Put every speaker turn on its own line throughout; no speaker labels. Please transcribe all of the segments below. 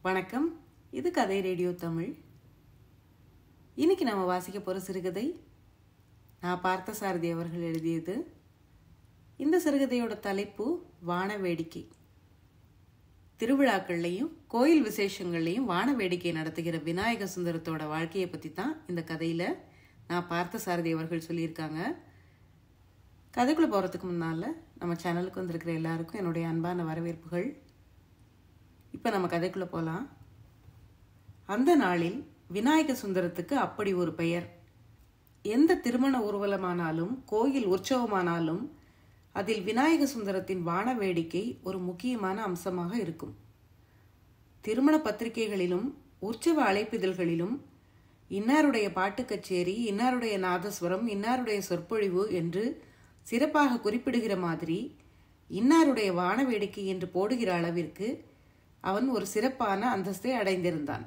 வணக்கம் இது கதை ரேடியோ தமிழ் இன்னைக்கு நம்ம வாசிக்க போகிற சிறுகதை நான் பார்த்த சாரதி அவர்கள் எழுதியது இந்த சிறுகதையோட தலைப்பு வான வேடிக்கை திருவிழாக்கள்லையும் கோயில் விசேஷங்கள்லையும் வான வேடிக்கை நடத்துகிற விநாயக சுந்தரத்தோட வாழ்க்கையை பற்றி தான் இந்த கதையில் நான் பார்த்த சாரதி அவர்கள் சொல்லியிருக்காங்க கதைக்குள்ளே போகிறதுக்கு முன்னால் நம்ம சேனலுக்கு வந்திருக்கிற எல்லாருக்கும் என்னுடைய அன்பான வரவேற்புகள் இப்போ நம்ம கதைக்குள்ளே போகலாம் அந்த நாளில் விநாயக சுந்தரத்துக்கு அப்படி ஒரு பெயர் எந்த திருமண ஊர்வலமானாலும் கோயில் உற்சவமானாலும் அதில் விநாயக சுந்தரத்தின் வான வேடிக்கை ஒரு முக்கியமான அம்சமாக இருக்கும் திருமண பத்திரிகைகளிலும் உற்சவ அழைப்பிதழ்களிலும் இன்னாருடைய பாட்டு கச்சேரி இன்னாருடைய நாதஸ்வரம் இன்னாருடைய சொற்பொழிவு என்று சிறப்பாக குறிப்பிடுகிற மாதிரி இன்னாருடைய வான வேடிக்கை என்று போடுகிற அளவிற்கு அவன் ஒரு சிறப்பான அந்தஸ்தை அடைந்திருந்தான்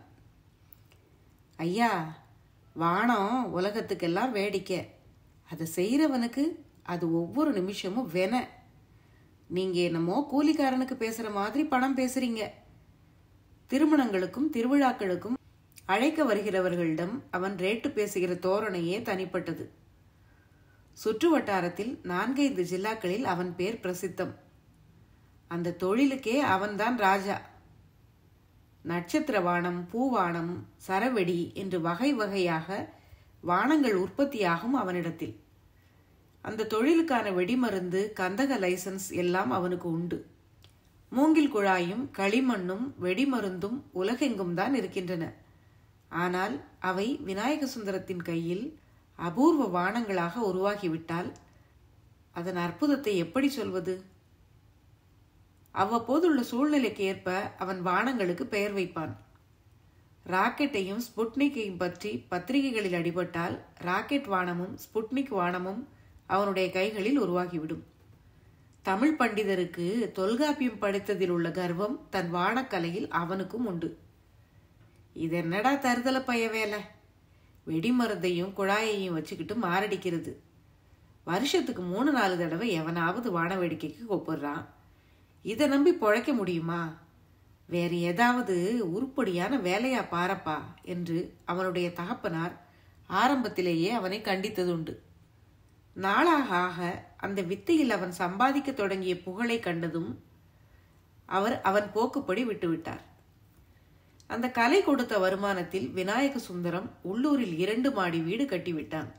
ஐயா வானம் உலகத்துக்கெல்லாம் வேடிக்கை அதை செய்கிறவனுக்கு அது ஒவ்வொரு நிமிஷமும் வென நீங்கள் என்னமோ கூலிக்காரனுக்கு பேசுகிற மாதிரி பணம் பேசுறீங்க திருமணங்களுக்கும் திருவிழாக்களுக்கும் அழைக்க வருகிறவர்களிடம் அவன் ரேட்டு பேசுகிற தோரணையே தனிப்பட்டது சுற்று வட்டாரத்தில் நான்கைந்து ஜில்லாக்களில் அவன் பேர் பிரசித்தம் அந்த தொழிலுக்கே அவன்தான் ராஜா நட்சத்திர வானம் பூவானம் சரவெடி என்று வகை வகையாக வானங்கள் உற்பத்தியாகும் அவனிடத்தில் அந்த தொழிலுக்கான வெடிமருந்து கந்தக லைசன்ஸ் எல்லாம் அவனுக்கு உண்டு மூங்கில் குழாயும் களிமண்ணும் வெடிமருந்தும் உலகெங்கும் தான் இருக்கின்றன ஆனால் அவை விநாயக சுந்தரத்தின் கையில் அபூர்வ வானங்களாக உருவாகிவிட்டால் அதன் அற்புதத்தை எப்படி சொல்வது அவ்வப்போதுள்ள சூழ்நிலைக்கு ஏற்ப அவன் வானங்களுக்கு பெயர் வைப்பான் ராக்கெட்டையும் ஸ்புட்னிக்கையும் பற்றி பத்திரிகைகளில் அடிபட்டால் ராக்கெட் வானமும் ஸ்புட்னிக் வானமும் அவனுடைய கைகளில் உருவாகிவிடும் தமிழ் பண்டிதருக்கு தொல்காப்பியம் படித்ததில் உள்ள கர்வம் தன் வானக்கலையில் அவனுக்கும் உண்டு இதென்னடா தருதல பைய வேலை வெடிமருந்தையும் குழாயையும் வச்சுக்கிட்டு மாரடிக்கிறது வருஷத்துக்கு மூணு நாலு தடவை எவனாவது வான வேடிக்கைக்கு கூப்பிடுறான் இதை நம்பி பொழைக்க முடியுமா வேறு ஏதாவது உருப்படியான வேலையா பாரப்பா என்று அவனுடைய தகப்பனார் ஆரம்பத்திலேயே அவனை கண்டித்ததுண்டு நாளாக ஆக அந்த வித்தையில் அவன் சம்பாதிக்க தொடங்கிய புகழை கண்டதும் அவர் அவன் போக்குப்படி விட்டுவிட்டார் அந்த கலை கொடுத்த வருமானத்தில் விநாயக சுந்தரம் உள்ளூரில் இரண்டு மாடி வீடு கட்டிவிட்டான்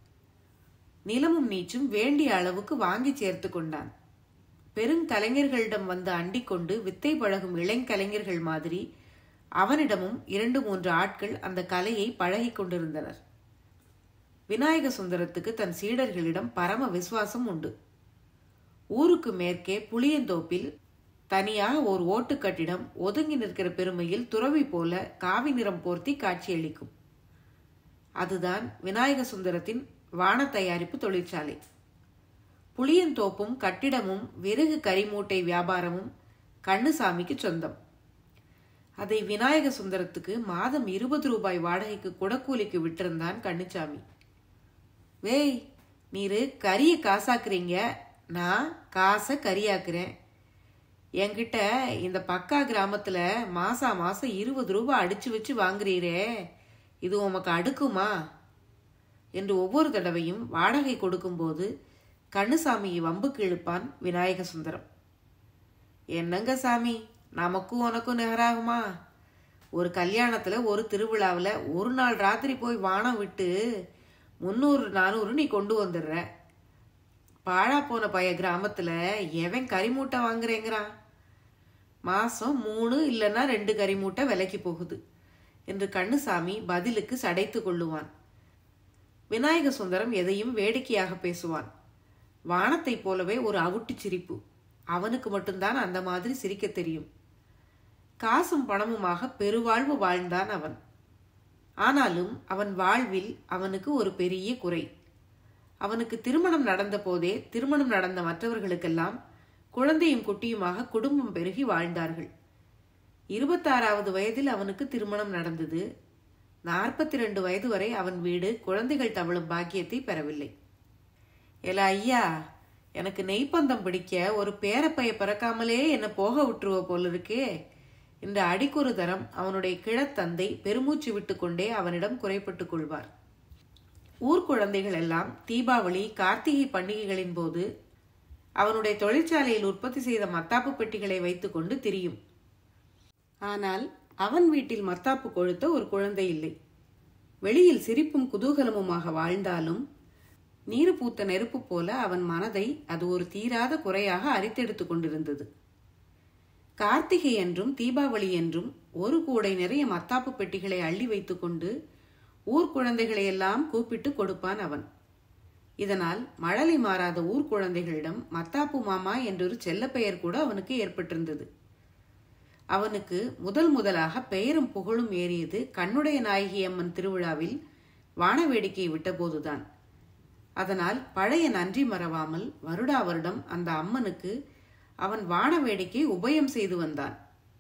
நிலமும் நீச்சும் வேண்டிய அளவுக்கு வாங்கி சேர்த்து கொண்டான் பெருங்கலைஞர்களிடம் வந்து அண்டிக்கொண்டு வித்தை பழகும் இளைஞலைஞர்கள் மாதிரி அவனிடமும் இரண்டு மூன்று ஆட்கள் அந்த கலையை பழகிக் கொண்டிருந்தனர் விநாயக சுந்தரத்துக்கு தன் சீடர்களிடம் பரம விசுவாசம் உண்டு ஊருக்கு மேற்கே புளியந்தோப்பில் தனியாக ஒரு ஓட்டு கட்டிடம் ஒதுங்கி நிற்கிற பெருமையில் துறவி போல காவி நிறம் போர்த்தி காட்சியளிக்கும் அதுதான் விநாயக சுந்தரத்தின் வான தயாரிப்பு தொழிற்சாலை புளியந்தோப்பும் கட்டிடமும் விறகு கரிமூட்டை வியாபாரமும் கண்ணுசாமிக்கு சொந்தம் அதை விநாயக சுந்தரத்துக்கு மாதம் இருபது ரூபாய் வாடகைக்கு குடக்கூலிக்கு விட்டிருந்தான் கண்ணுசாமி வேய் நீரு கறியை காசாக்குறீங்க நான் காசை கறியாக்குறேன் என்கிட்ட இந்த பக்கா கிராமத்துல மாசா மாசம் இருபது ரூபாய் அடிச்சு வச்சு வாங்குறீரே இது உமக்கு அடுக்குமா என்று ஒவ்வொரு தடவையும் வாடகை கொடுக்கும்போது கண்ணுசாமியை வம்புக்கு இழுப்பான் விநாயக சுந்தரம் என்னங்க சாமி நமக்கும் உனக்கும் நிகராகுமா ஒரு கல்யாணத்துல ஒரு திருவிழாவில் ஒரு நாள் ராத்திரி போய் வானம் விட்டு முந்நூறு நானூறு நீ கொண்டு வந்துடுற பாழா போன பைய கிராமத்துல எவன் கறிமூட்டை வாங்குறேங்கிறான் மாசம் மூணு இல்லைன்னா ரெண்டு கறிமூட்டை விலைக்கு போகுது என்று கண்ணுசாமி பதிலுக்கு சடைத்து கொள்ளுவான் விநாயக சுந்தரம் எதையும் வேடிக்கையாக பேசுவான் வானத்தைப் போலவே ஒரு அவுட்டு சிரிப்பு அவனுக்கு மட்டும்தான் அந்த மாதிரி சிரிக்க தெரியும் காசும் பணமுமாக பெருவாழ்வு வாழ்ந்தான் அவன் ஆனாலும் அவன் வாழ்வில் அவனுக்கு ஒரு பெரிய குறை அவனுக்கு திருமணம் நடந்த போதே திருமணம் நடந்த மற்றவர்களுக்கெல்லாம் குழந்தையும் குட்டியுமாக குடும்பம் பெருகி வாழ்ந்தார்கள் இருபத்தாறாவது வயதில் அவனுக்கு திருமணம் நடந்தது நாற்பத்தி ரெண்டு வயது வரை அவன் வீடு குழந்தைகள் தவழும் பாக்கியத்தை பெறவில்லை எல ஐயா எனக்கு நெய்ப்பந்தம் பிடிக்க ஒரு பேரப்பைய பிறக்காமலே என்னை போக விட்டுருவ போல இருக்கே இந்த அடிக்கொரு தரம் அவனுடைய கிழத்தந்தை பெருமூச்சு விட்டுக்கொண்டே அவனிடம் குறைப்பட்டுக் கொள்வார் ஊர்க்குழந்தைகள் எல்லாம் தீபாவளி கார்த்திகை பண்டிகைகளின் போது அவனுடைய தொழிற்சாலையில் உற்பத்தி செய்த மத்தாப்பு பெட்டிகளை வைத்துக்கொண்டு திரியும் ஆனால் அவன் வீட்டில் மத்தாப்பு கொழுத்த ஒரு குழந்தை இல்லை வெளியில் சிரிப்பும் குதூகலமுமாக வாழ்ந்தாலும் நீரு பூத்த நெருப்பு போல அவன் மனதை அது ஒரு தீராத குறையாக அரித்தெடுத்துக் கொண்டிருந்தது கார்த்திகை என்றும் தீபாவளி என்றும் ஒரு கூடை நிறைய மத்தாப்பு பெட்டிகளை அள்ளி வைத்துக்கொண்டு ஊர் குழந்தைகளை எல்லாம் கூப்பிட்டு கொடுப்பான் அவன் இதனால் மழலை மாறாத ஊர் குழந்தைகளிடம் மத்தாப்பு மாமா என்றொரு செல்லப்பெயர் கூட அவனுக்கு ஏற்பட்டிருந்தது அவனுக்கு முதல் முதலாக பெயரும் புகழும் ஏறியது கண்ணுடைய நாயகி அம்மன் திருவிழாவில் வான வேடிக்கை விட்டபோதுதான் அதனால் பழைய நன்றி மறவாமல் வருடா வருடம் அந்த அம்மனுக்கு அவன் வான வேடிக்கை உபயம் செய்து வந்தான்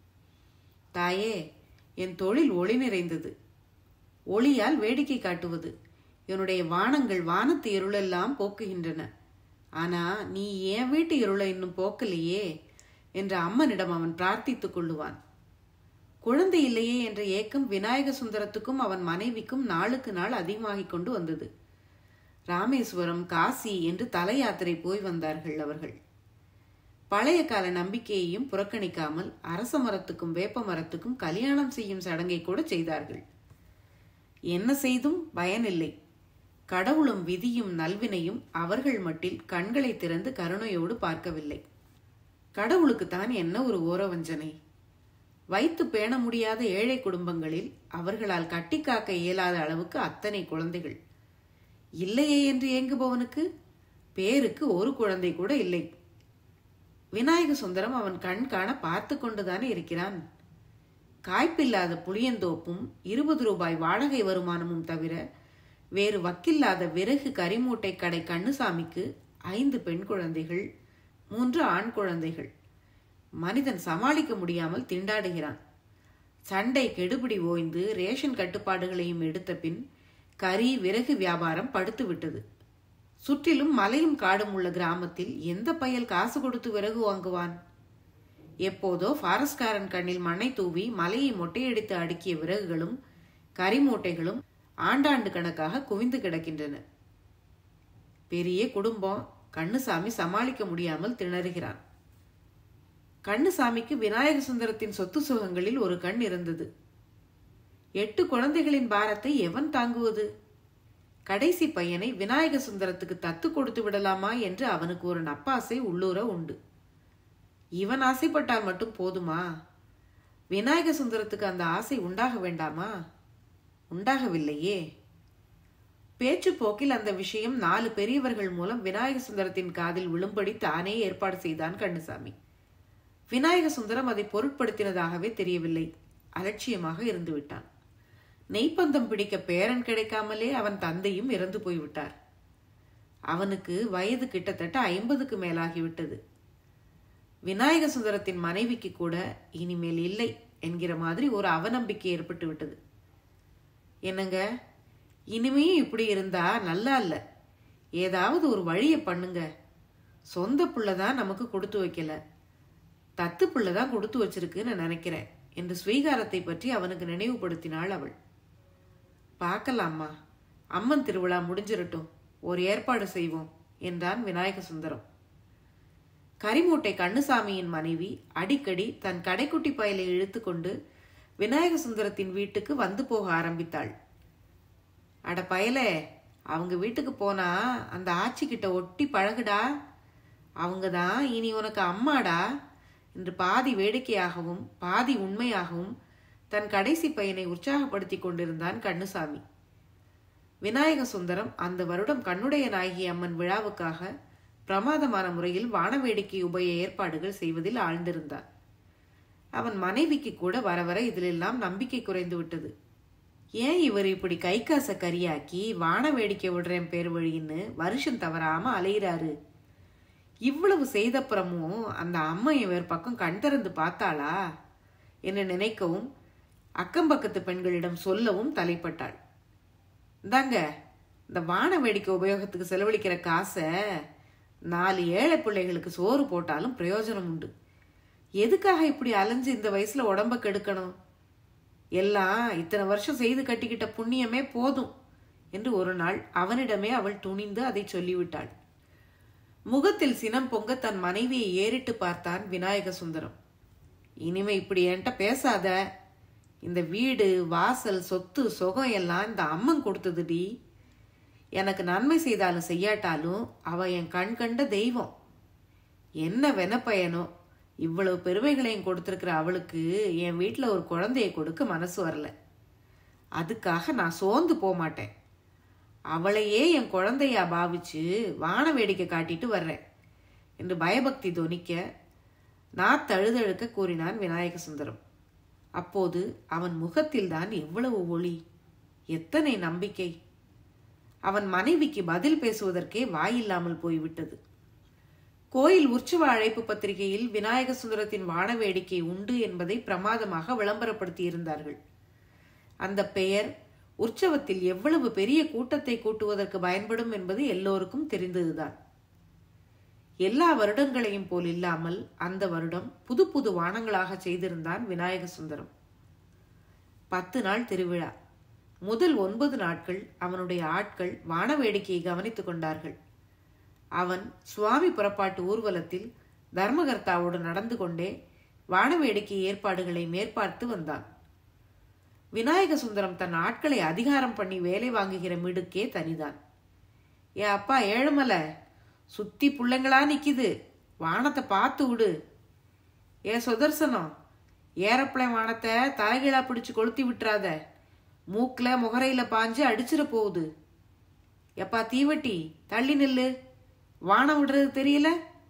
தாயே என் தொழில் ஒளி நிறைந்தது ஒளியால் வேடிக்கை காட்டுவது என்னுடைய வானங்கள் வானத்து இருளெல்லாம் போக்குகின்றன ஆனா நீ என் வீட்டு இருளை இன்னும் போக்கலையே என்று அம்மனிடம் அவன் பிரார்த்தித்துக் கொள்ளுவான் குழந்தை இல்லையே என்ற ஏக்கம் விநாயக சுந்தரத்துக்கும் அவன் மனைவிக்கும் நாளுக்கு நாள் அதிகமாகிக் கொண்டு வந்தது ராமேஸ்வரம் காசி என்று தல யாத்திரை போய் வந்தார்கள் அவர்கள் பழைய கால நம்பிக்கையையும் புறக்கணிக்காமல் அரச மரத்துக்கும் வேப்ப மரத்துக்கும் கல்யாணம் செய்யும் சடங்கை கூட செய்தார்கள் என்ன செய்தும் பயனில்லை கடவுளும் விதியும் நல்வினையும் அவர்கள் மட்டில் கண்களை திறந்து கருணையோடு பார்க்கவில்லை கடவுளுக்கு தான் என்ன ஒரு ஓரவஞ்சனை வைத்து பேண முடியாத ஏழை குடும்பங்களில் அவர்களால் கட்டி காக்க இயலாத அளவுக்கு அத்தனை குழந்தைகள் இல்லையே என்று ஏங்குபவனுக்கு பேருக்கு ஒரு குழந்தை கூட இல்லை விநாயக சுந்தரம் அவன் கண் காண பார்த்து கொண்டுதானே இருக்கிறான் காய்ப்பில்லாத புளியந்தோப்பும் இருபது ரூபாய் வாடகை வருமானமும் தவிர வேறு வக்கில்லாத விறகு கரிமூட்டை கடை கண்ணுசாமிக்கு ஐந்து பெண் குழந்தைகள் மூன்று ஆண் குழந்தைகள் மனிதன் சமாளிக்க முடியாமல் திண்டாடுகிறான் சண்டை கெடுபிடி ஓய்ந்து ரேஷன் கட்டுப்பாடுகளையும் எடுத்த பின் கறி விறகு வியாபாரம் படுத்து விட்டது சுற்றிலும் மலையும் காடும் உள்ள கிராமத்தில் எந்த பயல் காசு கொடுத்து விறகு வாங்குவான் எப்போதோ ஃபாரஸ்ட்காரன் கண்ணில் மண்ணை தூவி மலையை மொட்டையடித்து அடுக்கிய விறகுகளும் கரிமூட்டைகளும் ஆண்டாண்டு கணக்காக குவிந்து கிடக்கின்றன பெரிய குடும்பம் கண்ணுசாமி சமாளிக்க முடியாமல் திணறுகிறான் கண்ணுசாமிக்கு விநாயக சுந்தரத்தின் சொத்து சுகங்களில் ஒரு கண் இருந்தது எட்டு குழந்தைகளின் பாரத்தை எவன் தாங்குவது கடைசி பையனை விநாயக சுந்தரத்துக்கு தத்து கொடுத்து விடலாமா என்று அவனுக்கு ஒரு நப்பாசை உள்ளூர உண்டு இவன் ஆசைப்பட்டால் மட்டும் போதுமா விநாயக சுந்தரத்துக்கு அந்த ஆசை உண்டாக வேண்டாமா உண்டாகவில்லையே பேச்சு போக்கில் அந்த விஷயம் நாலு பெரியவர்கள் மூலம் விநாயக சுந்தரத்தின் காதில் விழும்படி தானே ஏற்பாடு செய்தான் கண்ணுசாமி விநாயக சுந்தரம் அதை பொருட்படுத்தினதாகவே தெரியவில்லை அலட்சியமாக இருந்து விட்டான் நெய்ப்பந்தம் பிடிக்க பேரன் கிடைக்காமலே அவன் தந்தையும் இறந்து போய்விட்டார் அவனுக்கு வயது கிட்டத்தட்ட ஐம்பதுக்கு மேலாகிவிட்டது விநாயக சுந்தரத்தின் மனைவிக்கு கூட இனிமேல் இல்லை என்கிற மாதிரி ஒரு அவநம்பிக்கை ஏற்பட்டு விட்டது என்னங்க இனிமையும் இப்படி இருந்தா நல்லா இல்ல ஏதாவது ஒரு வழியை பண்ணுங்க சொந்த புள்ளதான் நமக்கு கொடுத்து வைக்கல தத்து புள்ளதான் கொடுத்து வச்சிருக்குன்னு நினைக்கிறேன் என்று ஸ்வீகாரத்தை பற்றி அவனுக்கு நினைவுபடுத்தினாள் அவள் பார்க்கலாமா அம்மன் திருவிழா முடிஞ்சிரட்டும் ஒரு ஏற்பாடு செய்வோம் என்றான் விநாயக சுந்தரம் கரிமூட்டை கண்ணுசாமியின் மனைவி அடிக்கடி தன் கடைக்குட்டி பயலை இழுத்துக்கொண்டு விநாயக சுந்தரத்தின் வீட்டுக்கு வந்து போக ஆரம்பித்தாள் அட பயலே அவங்க வீட்டுக்கு போனா அந்த ஆச்சி கிட்ட ஒட்டி பழகுடா அவங்க தான் இனி உனக்கு அம்மாடா என்று பாதி வேடிக்கையாகவும் பாதி உண்மையாகவும் தன் கடைசி பையனை உற்சாகப்படுத்தி கொண்டிருந்தான் கண்ணுசாமி விநாயக சுந்தரம் அந்த வருடம் கண்ணுடைய நாயகி அம்மன் விழாவுக்காக பிரமாதமான முறையில் வான வேடிக்கை உபய ஏற்பாடுகள் செய்வதில் ஆழ்ந்திருந்தார் அவன் மனைவிக்கு கூட வர வர இதிலெல்லாம் நம்பிக்கை குறைந்து விட்டது ஏன் இவர் இப்படி கை காசை கரியாக்கி வான வேடிக்கை விடுறேன் பேர் வழின்னு வருஷம் தவறாம அலையிறாரு இவ்வளவு செய்தப்புறமும் அந்த அம்மா இவர் பக்கம் கண் திறந்து பார்த்தாளா என்று நினைக்கவும் அக்கம் பக்கத்து பெண்களிடம் சொல்லவும் தலைப்பட்டாள் இந்தாங்க இந்த வான வேடிக்கை உபயோகத்துக்கு செலவழிக்கிற காசை நாலு ஏழை பிள்ளைகளுக்கு சோறு போட்டாலும் பிரயோஜனம் உண்டு எதுக்காக இப்படி அலைஞ்சு இந்த வயசுல உடம்ப கெடுக்கணும் எல்லாம் இத்தனை வருஷம் செய்து கட்டிக்கிட்ட புண்ணியமே போதும் என்று ஒரு நாள் அவனிடமே அவள் துணிந்து அதை சொல்லிவிட்டாள் முகத்தில் சினம் பொங்க தன் மனைவியை ஏறிட்டு பார்த்தான் விநாயக சுந்தரம் இனிமே இப்படி என்கிட்ட பேசாத இந்த வீடு வாசல் சொத்து சுகம் எல்லாம் இந்த அம்மன் கொடுத்ததுடி எனக்கு நன்மை செய்தாலும் செய்யாட்டாலும் அவ என் கண் கண்ட தெய்வம் என்ன வெனப்பயனோ இவ்வளவு பெருமைகளையும் கொடுத்திருக்கிற அவளுக்கு என் வீட்டில் ஒரு குழந்தைய கொடுக்க மனசு வரல அதுக்காக நான் சோர்ந்து போக மாட்டேன் அவளையே என் குழந்தையா பாவிச்சு வான வேடிக்கை காட்டிட்டு வர்றேன் என்று பயபக்தி தொனிக்க நான் தழுதழுக்க கூறினான் விநாயக சுந்தரம் அப்போது அவன் முகத்தில்தான் எவ்வளவு ஒளி எத்தனை நம்பிக்கை அவன் மனைவிக்கு பதில் பேசுவதற்கே வாயில்லாமல் போய்விட்டது கோயில் உற்சவ அழைப்பு பத்திரிகையில் விநாயக சுந்தரத்தின் வான வேடிக்கை உண்டு என்பதை பிரமாதமாக விளம்பரப்படுத்தி இருந்தார்கள் அந்த பெயர் உற்சவத்தில் எவ்வளவு பெரிய கூட்டத்தை கூட்டுவதற்கு பயன்படும் என்பது எல்லோருக்கும் தெரிந்ததுதான் எல்லா வருடங்களையும் போல் இல்லாமல் அந்த வருடம் புது புது வானங்களாக செய்திருந்தான் விநாயக சுந்தரம் பத்து நாள் திருவிழா முதல் ஒன்பது நாட்கள் அவனுடைய ஆட்கள் வான வேடிக்கையை கவனித்துக் கொண்டார்கள் அவன் சுவாமி புறப்பாட்டு ஊர்வலத்தில் தர்மகர்த்தாவோடு நடந்து கொண்டே வான வேடிக்கை ஏற்பாடுகளை மேற்பார்த்து வந்தான் விநாயக சுந்தரம் தன் ஆட்களை அதிகாரம் பண்ணி வேலை வாங்குகிற மிடுக்கே தனிதான் ஏ அப்பா ஏழுமல சுத்தி புள்ளைங்களா நிக்குது வானத்தை பார்த்து விடு ஏ சுதர்சனம் ஏரோப்ளேன் வானத்தை தலைகீழா பிடிச்சு கொளுத்தி விட்டுறாத மூக்குல முகரையில பாஞ்சு அடிச்சிட போகுது எப்பா தீவட்டி தள்ளி நில்லு வானம் விடுறது தெரியல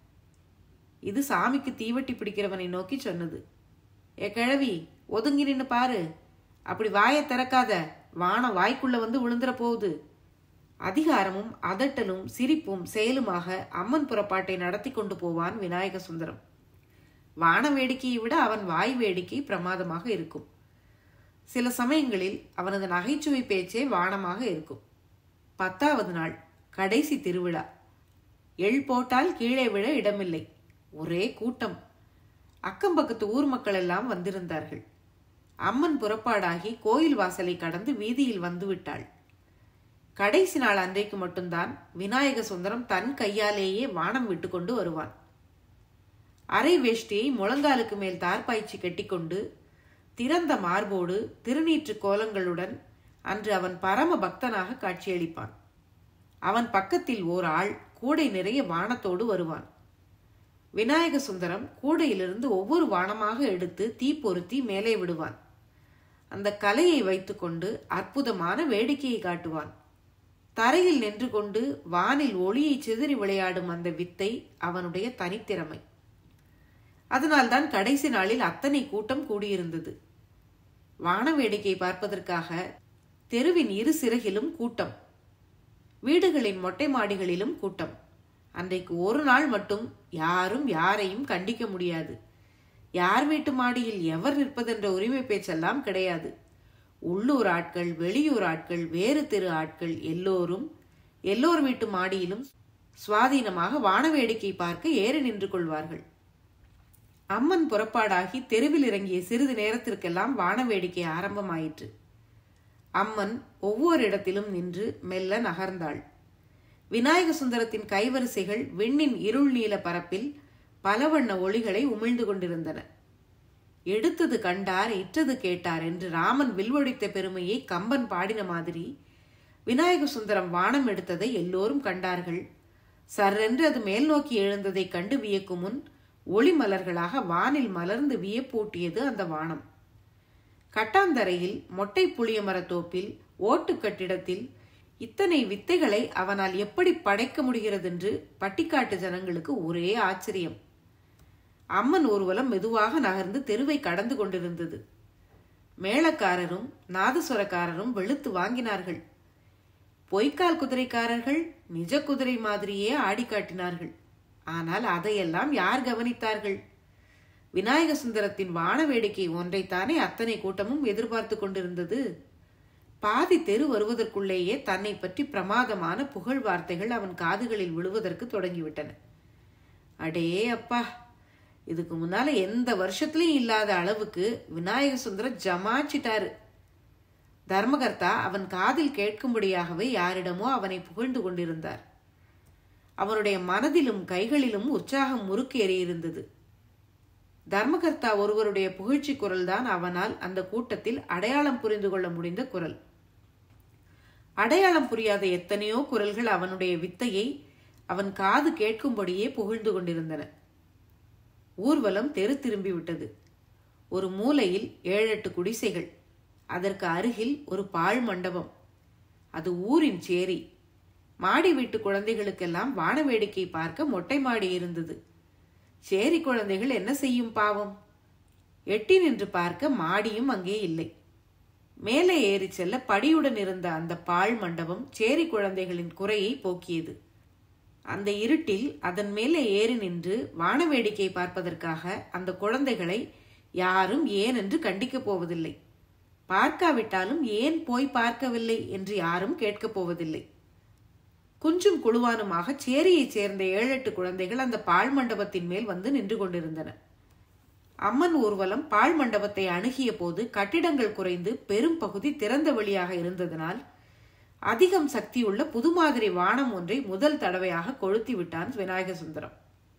இது சாமிக்கு தீவட்டி பிடிக்கிறவனை நோக்கி சொன்னது ஏ கிழவி ஒதுங்கி நின்னு பாரு அப்படி வாயை திறக்காத வானம் வாய்க்குள்ள வந்து விழுந்துற போகுது அதிகாரமும் அதட்டலும் சிரிப்பும் செயலுமாக அம்மன் புறப்பாட்டை நடத்தி கொண்டு போவான் விநாயக சுந்தரம் வான வேடிக்கையை விட அவன் வாய் வேடிக்கை பிரமாதமாக இருக்கும் சில சமயங்களில் அவனது நகைச்சுவை பேச்சே வானமாக இருக்கும் பத்தாவது நாள் கடைசி திருவிழா எள் போட்டால் கீழே விழ இடமில்லை ஒரே கூட்டம் அக்கம் பக்கத்து ஊர் மக்கள் எல்லாம் வந்திருந்தார்கள் அம்மன் புறப்பாடாகி கோயில் வாசலை கடந்து வீதியில் வந்துவிட்டாள் கடைசி நாள் அன்றைக்கு மட்டும்தான் விநாயக சுந்தரம் தன் கையாலேயே வானம் விட்டு கொண்டு வருவான் அரை வேஷ்டியை முழங்காலுக்கு மேல் தார்பாய்ச்சி கட்டிக்கொண்டு திறந்த மார்போடு திருநீற்று கோலங்களுடன் அன்று அவன் பரம பக்தனாக காட்சியளிப்பான் அவன் பக்கத்தில் ஓர் ஆள் கூடை நிறைய வானத்தோடு வருவான் விநாயக சுந்தரம் கூடையிலிருந்து ஒவ்வொரு வானமாக எடுத்து தீ பொருத்தி மேலே விடுவான் அந்த கலையை வைத்துக்கொண்டு அற்புதமான வேடிக்கையை காட்டுவான் தரையில் நின்று கொண்டு வானில் ஒளியை சிதறி விளையாடும் அந்த வித்தை அவனுடைய தனித்திறமை அதனால்தான் கடைசி நாளில் அத்தனை கூட்டம் கூடியிருந்தது வான வேடிக்கை பார்ப்பதற்காக தெருவின் இரு சிறகிலும் கூட்டம் வீடுகளின் மொட்டை மாடிகளிலும் கூட்டம் அன்றைக்கு ஒரு நாள் மட்டும் யாரும் யாரையும் கண்டிக்க முடியாது யார் வீட்டு மாடியில் எவர் நிற்பதென்ற உரிமை பேச்செல்லாம் கிடையாது உள்ளூர் ஆட்கள் வெளியூர் ஆட்கள் வேறு தெரு ஆட்கள் எல்லோரும் எல்லோர் வீட்டு மாடியிலும் சுவாதீனமாக வான வேடிக்கை பார்க்க ஏறி நின்று கொள்வார்கள் அம்மன் புறப்பாடாகி தெருவில் இறங்கிய சிறிது நேரத்திற்கெல்லாம் வான வேடிக்கை ஆரம்பமாயிற்று அம்மன் ஒவ்வொரு இடத்திலும் நின்று மெல்ல நகர்ந்தாள் விநாயக சுந்தரத்தின் கைவரிசைகள் விண்ணின் இருள் நீல பரப்பில் பல வண்ண ஒளிகளை உமிழ்ந்து கொண்டிருந்தன எடுத்தது கண்டார் இற்றது கேட்டார் என்று ராமன் வில்வொடித்த பெருமையை கம்பன் பாடின மாதிரி விநாயக சுந்தரம் வானம் எடுத்ததை எல்லோரும் கண்டார்கள் சர்ரென்று அது மேல் நோக்கி எழுந்ததை கண்டு வியக்கும் முன் ஒளி மலர்களாக வானில் மலர்ந்து வியப்பூட்டியது அந்த வானம் கட்டாந்தரையில் மொட்டை புளிய மரத்தோப்பில் ஓட்டு கட்டிடத்தில் இத்தனை வித்தைகளை அவனால் எப்படி படைக்க முடிகிறதென்று பட்டிக்காட்டு ஜனங்களுக்கு ஒரே ஆச்சரியம் அம்மன் ஊர்வலம் மெதுவாக நகர்ந்து தெருவை கடந்து கொண்டிருந்தது மேளக்காரரும் நாதஸ்வரக்காரரும் வெளுத்து வாங்கினார்கள் பொய்க்கால் குதிரைக்காரர்கள் நிஜ குதிரை மாதிரியே ஆடி காட்டினார்கள் ஆனால் அதையெல்லாம் யார் கவனித்தார்கள் விநாயக சுந்தரத்தின் வான வேடிக்கை ஒன்றைத்தானே அத்தனை கூட்டமும் எதிர்பார்த்து கொண்டிருந்தது பாதி தெரு வருவதற்குள்ளேயே தன்னை பற்றி பிரமாதமான புகழ் வார்த்தைகள் அவன் காதுகளில் விழுவதற்கு தொடங்கிவிட்டன அடே அப்பா இதுக்கு முன்னால எந்த வருஷத்துலயும் இல்லாத அளவுக்கு விநாயக சுந்தரம் ஜமாச்சிட்டாரு தர்மகர்த்தா அவன் காதில் கேட்கும்படியாகவே யாரிடமோ அவனை புகழ்ந்து கொண்டிருந்தார் அவனுடைய மனதிலும் கைகளிலும் உற்சாகம் முறுக்கேறி இருந்தது தர்மகர்த்தா ஒருவருடைய புகழ்ச்சி குரல்தான் அவனால் அந்த கூட்டத்தில் அடையாளம் புரிந்து கொள்ள முடிந்த குரல் அடையாளம் புரியாத எத்தனையோ குரல்கள் அவனுடைய வித்தையை அவன் காது கேட்கும்படியே புகழ்ந்து கொண்டிருந்தன ஊர்வலம் தெரு திரும்பி விட்டது ஒரு மூலையில் ஏழெட்டு குடிசைகள் அதற்கு அருகில் ஒரு பாழ் மண்டபம் அது ஊரின் சேரி மாடி வீட்டு குழந்தைகளுக்கெல்லாம் வான வேடிக்கை பார்க்க மொட்டை மாடி இருந்தது சேரி குழந்தைகள் என்ன செய்யும் பாவம் எட்டி நின்று பார்க்க மாடியும் அங்கே இல்லை மேலே ஏறி செல்ல படியுடன் இருந்த அந்த பாழ் மண்டபம் சேரி குழந்தைகளின் குறையை போக்கியது அந்த இருட்டில் அதன் மேலே ஏறி நின்று வான வேடிக்கை பார்ப்பதற்காக அந்த குழந்தைகளை யாரும் ஏன் என்று கண்டிக்கப் போவதில்லை பார்க்காவிட்டாலும் ஏன் போய் பார்க்கவில்லை என்று யாரும் கேட்கப் போவதில்லை குஞ்சும் குழுவானுமாக சேரியைச் சேர்ந்த ஏழெட்டு குழந்தைகள் அந்த பாழ் மண்டபத்தின் மேல் வந்து நின்று கொண்டிருந்தன அம்மன் ஊர்வலம் பாழ் மண்டபத்தை அணுகிய போது கட்டிடங்கள் குறைந்து பெரும் பகுதி திறந்த வெளியாக இருந்ததனால் அதிகம் சக்தியுள்ள புதுமாதிரி வானம் ஒன்றை முதல் தடவையாக கொளுத்தி விட்டான் விநாயக சுந்தரம்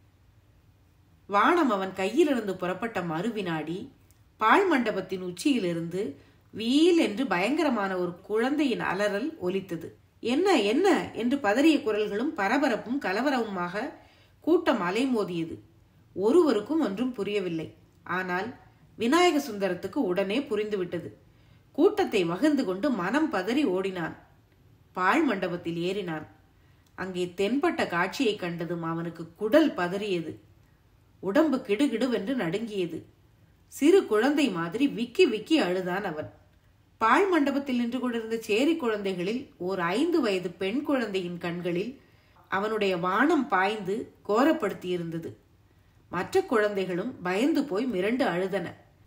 வானம் அவன் கையிலிருந்து புறப்பட்ட மறுவினாடி பாழ் மண்டபத்தின் உச்சியிலிருந்து வீல் என்று பயங்கரமான ஒரு குழந்தையின் அலறல் ஒலித்தது என்ன என்ன என்று பதறிய குரல்களும் பரபரப்பும் கலவரமுமாக கூட்டம் அலைமோதியது ஒருவருக்கும் ஒன்றும் புரியவில்லை ஆனால் விநாயக சுந்தரத்துக்கு உடனே புரிந்துவிட்டது கூட்டத்தை வகுந்து கொண்டு மனம் பதறி ஓடினான் பாழ் மண்டபத்தில் ஏறினான் அங்கே தென்பட்ட காட்சியை கண்டதும் அவனுக்கு குடல் பதறியது உடம்பு கிடுகிடுவென்று நடுங்கியது சிறு குழந்தை மாதிரி விக்கி விக்கி அழுதான் அவன் பாழ் மண்டபத்தில் நின்று கொண்டிருந்த சேரி குழந்தைகளில் ஓர் ஐந்து வயது பெண் குழந்தையின் கண்களில் அவனுடைய வானம் பாய்ந்து கோரப்படுத்தியிருந்தது மற்ற குழந்தைகளும் பயந்து போய் மிரண்டு அழுதன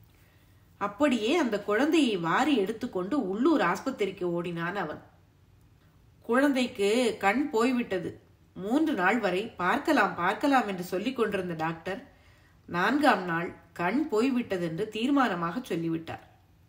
அப்படியே அந்த குழந்தையை வாரி எடுத்துக்கொண்டு உள்ளூர் ஆஸ்பத்திரிக்கு ஓடினான் அவன் குழந்தைக்கு கண் போய்விட்டது மூன்று நாள் வரை பார்க்கலாம் பார்க்கலாம் என்று சொல்லிக் கொண்டிருந்த டாக்டர் நான்காம் நாள் கண் போய்விட்டது என்று தீர்மானமாக சொல்லிவிட்டார்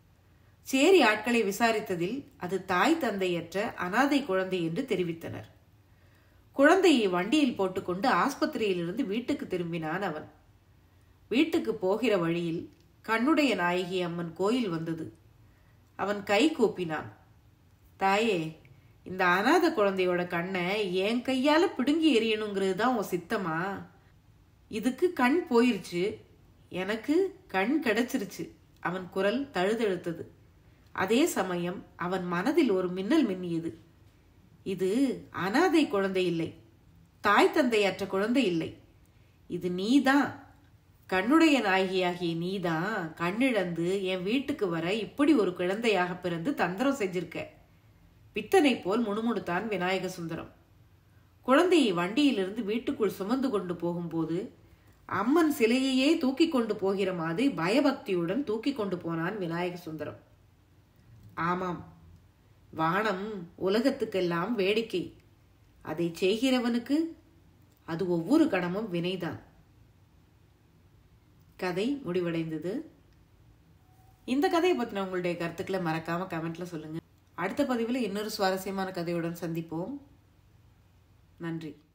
சேரி ஆட்களை விசாரித்ததில் அது தாய் தந்தையற்ற அனாதை குழந்தை என்று தெரிவித்தனர் குழந்தையை வண்டியில் போட்டுக்கொண்டு ஆஸ்பத்திரியிலிருந்து வீட்டுக்கு திரும்பினான் அவன் வீட்டுக்கு போகிற வழியில் கண்ணுடைய நாயகி அம்மன் கோயில் வந்தது அவன் கை கூப்பினான் தாயே இந்த அனாத குழந்தையோட கண்ணை என் கையால பிடுங்கி எறியணுங்கிறது தான் உன் சித்தமா இதுக்கு கண் போயிருச்சு எனக்கு கண் கிடைச்சிருச்சு அவன் குரல் தழுதழுத்தது அதே சமயம் அவன் மனதில் ஒரு மின்னல் மின்னியது இது அனாதை குழந்தை இல்லை தாய் தந்தையற்ற குழந்தை இல்லை இது நீதான் கண்ணுடைய நாயகியாகிய நீதான் கண்ணிழந்து என் வீட்டுக்கு வர இப்படி ஒரு குழந்தையாக பிறந்து தந்திரம் செஞ்சிருக்க பித்தனை போல் முணுமுணுத்தான் விநாயக சுந்தரம் குழந்தையை வண்டியிலிருந்து வீட்டுக்குள் சுமந்து கொண்டு போகும்போது அம்மன் சிலையையே தூக்கி கொண்டு போகிற மாதிரி பயபக்தியுடன் தூக்கி கொண்டு போனான் விநாயக சுந்தரம் ஆமாம் வானம் உலகத்துக்கெல்லாம் வேடிக்கை அதை செய்கிறவனுக்கு அது ஒவ்வொரு கணமும் வினைதான் கதை முடிவடைந்தது இந்த கதையை பற்றின உங்களுடைய கருத்துக்களை மறக்காம கமெண்ட்ல சொல்லுங்க அடுத்த பதிவில் இன்னொரு சுவாரஸ்யமான கதையுடன் சந்திப்போம் நன்றி